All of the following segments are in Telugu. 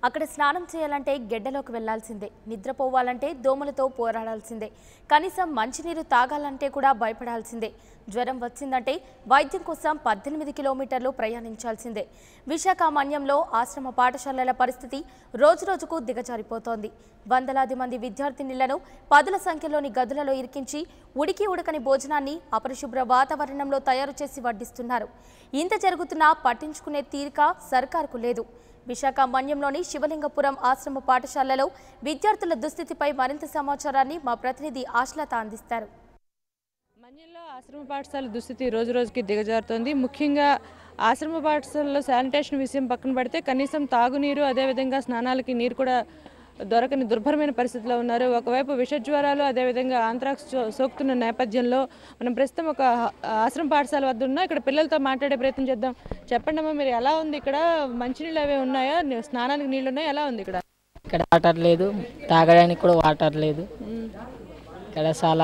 అక్కడ స్నానం చేయాలంటే గెడ్డలోకి వెళ్లాల్సిందే నిద్రపోవాలంటే దోమలతో పోరాడాల్సిందే కనీసం మంచినీరు తాగాలంటే కూడా భయపడాల్సిందే జ్వరం వచ్చిందంటే వైద్యం కోసం పద్దెనిమిది కిలోమీటర్లు ప్రయాణించాల్సిందే విశాఖ మన్యంలో ఆశ్రమ పాఠశాలల పరిస్థితి రోజురోజుకు దిగజారిపోతోంది వందలాది మంది విద్యార్థినిలను పదుల సంఖ్యలోని గదులలో ఇరికించి ఉడికి ఉడకని భోజనాన్ని అపరిశుభ్ర వాతావరణంలో తయారు చేసి వడ్డిస్తున్నారు ఇంత జరుగుతున్నా పట్టించుకునే తీరిక సర్కారుకు లేదు విశాఖ మన్యంలోని శివలింగపురం ఆశ్రమ పాఠశాలలో విద్యార్థుల దుస్థితిపై మరింత సమాచారాన్ని మా ప్రతినిధి ఆశ్లత అందిస్తారు మన్యంలో ఆశ్రమ పాఠశాల దుస్థితి రోజు రోజుకి దిగజారుతోంది ముఖ్యంగా ఆశ్రమ పాఠశాలలో శానిటేషన్ విషయం పక్కన పెడితే కనీసం తాగునీరు అదేవిధంగా స్నానాలకి నీరు కూడా దొరకని దుర్భరమైన పరిస్థితిలో ఉన్నారు ఒకవైపు విష జ్వరాలు అదేవిధంగా ఆంథ్రాక్స్ సో- సోకుతున్న నేపథ్యంలో మనం ప్రస్తుతం ఒక ఆశ్రమ పాఠశాల వద్ద ఉన్నా ఇక్కడ పిల్లలతో మాట్లాడే ప్రయత్నం చేద్దాం చెప్పండి అమ్మా మీరు ఎలా ఉంది ఇక్కడ మంచినీళ్ళు అవి ఉన్నాయా ని- స్నానానికి నీళ్ళు ఉన్నాయా ఎలా ఉంది ఇక్కడ ఇక్కడ వాటర్ లేదు తాగడానికి కూడా వాటర్ లేదు ఇక్కడ చాలా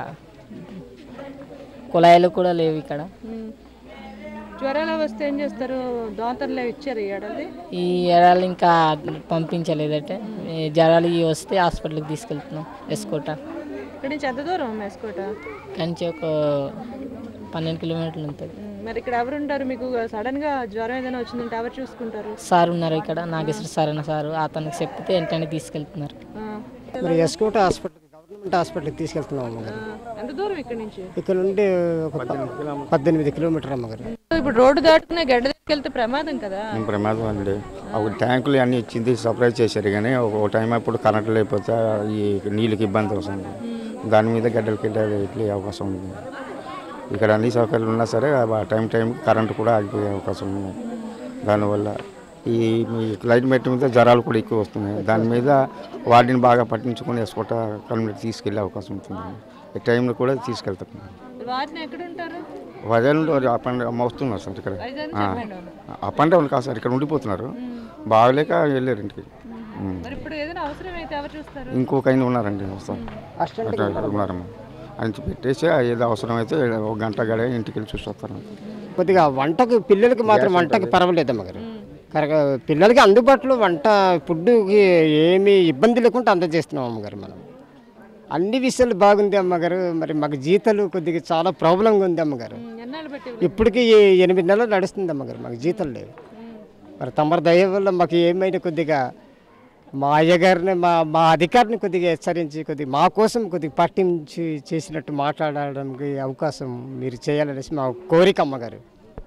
కుళాయిలు కూడా లేవు ఇక్కడ ఉమ్. జ్వరాలు వస్తే ఏం చేస్తారు దోతర్లు అవి ఇచ్చారు ఈ ఏడాది ఈ ఎడాలు ఇంకా పంపించలేదట ఈ జ్వరాలు ఇవి వస్తే హాస్పిటల్కి తీసుకెళ్తున్నాం ఎస్కోట ఇక్కడ నుంచి ఎంత దూరం వేసుకోట కంచి ఒక పన్నెండు కిలోమీటర్లు ఉంటుంది మరి ఇక్కడ ఎవరు ఉంటారు మీకు సడన్ గా జ్వరం ఏదైనా వచ్చిందంటే ఎవరు చూసుకుంటారు సార్ ఉన్నారు ఇక్కడ నాగేశ్వర సార్ అన్న సారు అతనికి చెప్తే వెంటనే తీసుకెళ్తున్నారు ఆ, మరి ఎస్కోట హాస్పిటల్ గవర్నమెంట్ హాస్పిటల్కి తీసుకెళ్తున్నాం అమ్మగారు ఆ, ఎంత దూరం ఇక్కడ నుంచి ఇక్కడ నుండి ఒక ప- పద్దెనిమిది కిలోమీటర్ అమ్మగారు ఇప్పుడు రోడ్డు దాటుకునే గడ్డ తీసుకెళ్తే ప్రమాదం కదా ఏం ప్రమాదం అండి ఒక ట్యాంకులు అన్నీ ఇచ్చింది సప్లై చేశారు కానీ ఒక టైం అప్పుడు కరెంట్ లేకపోతే ఈ నీళ్ళకి ఇబ్బంది వస్తుంది దాని మీద గడ్డలకి వెళ్ళే అవకాశం ఉంది ఇక్కడ అన్ని సౌకర్యాలు ఉన్నా సరే ఆ టైం టైం కరెంట్ కూడా ఆగిపోయే అవకాశం ఉంది దానివల్ల ఈ మీ క్లైమేట్ మీద జ్వరాలు కూడా ఎక్కువ వస్తున్నాయి దాని మీద వాటిని బాగా పట్టించుకొని వేసుకోట కమ్యూనిటీ తీసుకెళ్ళే అవకాశం ఉంటుంది ఈ టైంలో కూడా తీసుకెళ్తాం వారిని ఎక్కడ ఉంటారు వజలు అప్ అండ్ డౌన్ వస్తున్నారు సార్ ఇక్కడ అప్ అండ్ డౌన్ కాదు సార్ ఇక్కడ ఉండిపోతున్నారు బాగలేక వెళ్ళారు ఇంటికి ఉమ్. మరి ఇప్పుడు ఏదైనా అవసరం అయితే ఎవరు చూస్తారు ఇంకొక ఆయన ఉన్నారండి వస్తారు అట్లా ఉన్నారమ్మా ఆయన పెట్టేసి ఏదో అవసరం అయితే ఒక గంట గడ ఇంటికి వెళ్ళి చూసి వస్తారు కొద్దిగా వంటకు పిల్లలకి మాత్రం వంటకి పర్వాలేదు అమ్మగారు కరెక్ట్ పిల్లలకి అందుబాటులో వంట ఫుడ్కి ఏమీ ఇబ్బంది లేకుండా అందజేస్తున్నాం అమ్మగారు మనం అన్ని విషయాలు బాగుంది అమ్మగారు మరి మాకు జీతాలు కొద్దిగా చాలా ప్రాబ్లంగా ఉంది అమ్మగారు ఎన్నాళ్ళు బట్టి ఇప్పటికి ఈ ఎనిమిది నెలలు నడుస్తుంది అమ్మగారు మాకు జీతాలు లేవు మరి తమరి దయ వల్ల మాకు ఏమైనా కొద్దిగా మా అయ్యగారిని మా మా అధికారిని కొద్దిగా హెచ్చరించి కొద్దిగా మా కోసం కొద్దిగా పట్టించి చేసినట్టు మాట్లాడడానికి అవకాశం మీరు చేయాలనేసి మా కోరిక అమ్మగారు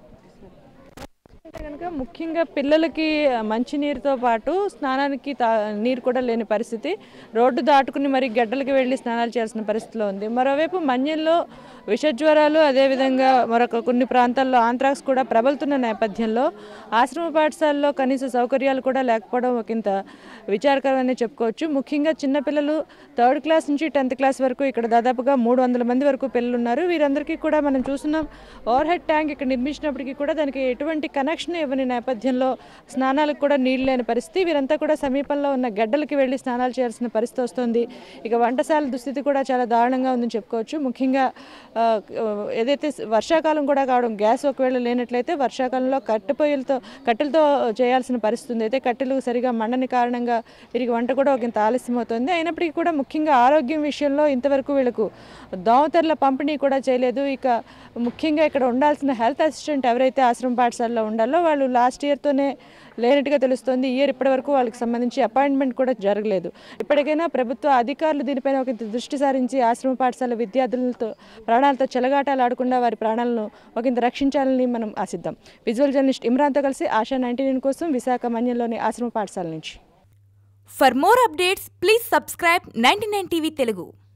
అంటే కనుక ముఖ్యంగా పిల్లలకి మంచినీరుతో పాటు స్నానానికి తా నీరు కూడా లేని పరిస్థితి రోడ్డు దాటుకుని మరి గడ్డలకి వెళ్ళి స్నానాలు చేయాల్సిన పరిస్థితిలో ఉంది మరోవైపు మన్యంలో విషజ్వరాలు అదేవిధంగా మరొక కొన్ని ప్రాంతాల్లో ఆంథ్రాక్స్ కూడా ప్రబలుతున్న నేపథ్యంలో ఆశ్రమ పాఠశాలలో కనీస సౌకర్యాలు కూడా లేకపోవడం ఒకంత విచారకరమని చెప్పుకోవచ్చు ముఖ్యంగా చిన్నపిల్లలు థర్డ్ క్లాస్ నుంచి టెన్త్ క్లాస్ వరకు ఇక్కడ దాదాపుగా మూడు వందల మంది వరకు పిల్లలు ఉన్నారు వీరందరికీ కూడా మనం చూస్తున్నాం ఓవర్ హెడ్ ట్యాంక్ ఇక్కడ నిర్మించినప్పటికీ కూడా దానికి ఎటువంటి కనెక్షన్ ఇవ్వని నేపథ్యంలో స్నానాలకు కూడా నీళ్ళు లేని పరిస్థితి వీరంతా కూడా సమీపంలో ఉన్న గడ్డలకి వెళ్ళి స్నానాలు చేయాల్సిన పరిస్థితి వస్తుంది ఇక వంటశాల దుస్థితి కూడా చాలా దారుణంగా ఉందని చెప్పుకోవచ్చు ముఖ్యంగా ఆ, ఏదైతే వర్షాకాలం కూడా కావడం గ్యాస్ ఒకవేళ లేనట్లయితే వర్షాకాలంలో కట్టెపొయ్యలతో కట్టెలతో చేయాల్సిన పరిస్థితి ఉంది అయితే కట్టెలు సరిగా మండని కారణంగా వీరికి వంట కూడా ఒక ఇంత ఆలస్యం అవుతుంది అయినప్పటికీ కూడా ముఖ్యంగా ఆరోగ్యం విషయంలో ఇంతవరకు వీళ్ళకు దోమతెరల పంపిణీ కూడా చేయలేదు ఇక ముఖ్యంగా ఇక్కడ ఉండాల్సిన హెల్త్ అసిస్టెంట్ ఎవరైతే ఆశ్రమ పాఠశాలలో ఉండాలో వాళ్ళు లాస్ట్ ఇయర్తోనే లేనట్టుగా తెలుస్తోంది ఈ ఇయర్ ఇప్పటివరకు వాళ్ళకి సంబంధించి అపాయింట్మెంట్ కూడా జరగలేదు ఇప్పటికైనా ప్రభుత్వ అధికారులు దీనిపైన ఒక దృష్టి సారించి ఆశ్రమ పాఠశాల విద్యార్థులతో ప్రాణాలతో చెలగాటాలు ఆడకుండా వారి ప్రాణాలను ఒకంత రక్షించాలని మనం ఆశిద్దాం విజువల్ జర్నలిస్ట్ ఇమ్రాన్తో కలిసి ఆశా నైన్టీ కోసం విశాఖ మన్యంలోని ఆశ్రమ పాఠశాల నుంచి For more updates, please subscribe 99 TV Telugu.